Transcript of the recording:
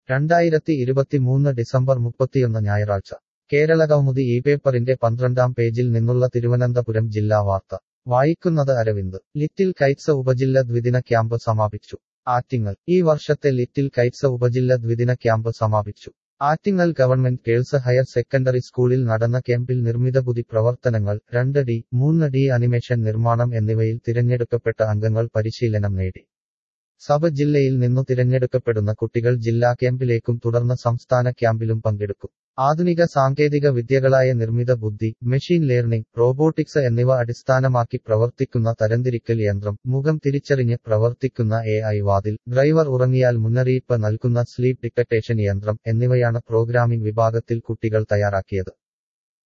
രണ്ടായിരത്തി ഇരുപത്തിമൂന്ന് ഡിസംബർ മുപ്പത്തിയൊന്ന് ഞായറാഴ്ച കേരള കൗമുദി ഈ പേപ്പറിന്റെ പന്ത്രണ്ടാം പേജിൽ നിന്നുള്ള തിരുവനന്തപുരം ജില്ലാ വാർത്ത വായിക്കുന്നത് അരവിന്ദ് ലിറ്റിൽ കൈറ്റ്സ് ഉപജില്ല ദ്വിദിന ക്യാമ്പ് സമാപിച്ചു ആറ്റിങ്ങൽ ഈ വർഷത്തെ ലിറ്റിൽ കൈറ്റ്സ് ഉപജില്ല ദ്വിദിന ക്യാമ്പ് സമാപിച്ചു Attingal government girls higher secondary സ്കൂളിൽ നടന്ന ക്യാമ്പിൽ നിർമ്മിതബുദ്ധി പ്രവർത്തനങ്ങൾ രണ്ട് ഡി മൂന്ന് ഡി അനിമേഷൻ നിർമ്മാണം എന്നിവയിൽ തിരഞ്ഞെടുക്കപ്പെട്ട അംഗങ്ങൾ പരിശീലനം നേടി സബ് ജില്ലയിൽ നിന്നു തിരഞ്ഞെടുക്കപ്പെടുന്ന കുട്ടികൾ ജില്ലാ ക്യാമ്പിലേക്കും തുടർന്ന് സംസ്ഥാന ക്യാമ്പിലും പങ്കെടുക്കും ആധുനിക സാങ്കേതിക വിദ്യകളായ നിർമ്മിത ബുദ്ധി മെഷീൻ ലേർണിംഗ് റോബോട്ടിക്സ് എന്നിവ അടിസ്ഥാനമാക്കി പ്രവർത്തിക്കുന്ന തരംതിരിക്കൽ യന്ത്രം മുഖം തിരിച്ചറിഞ്ഞ് പ്രവർത്തിക്കുന്ന എ ഐ വാതിൽ ഡ്രൈവർ ഉറങ്ങിയാൽ മുന്നറിയിപ്പ് നൽകുന്ന സ്ലീപ് ഡിറ്റക്ടേഷൻ യന്ത്രം എന്നിവയാണ് പ്രോഗ്രാമിംഗ് വിഭാഗത്തിൽ കുട്ടികൾ തയ്യാറാക്കിയത്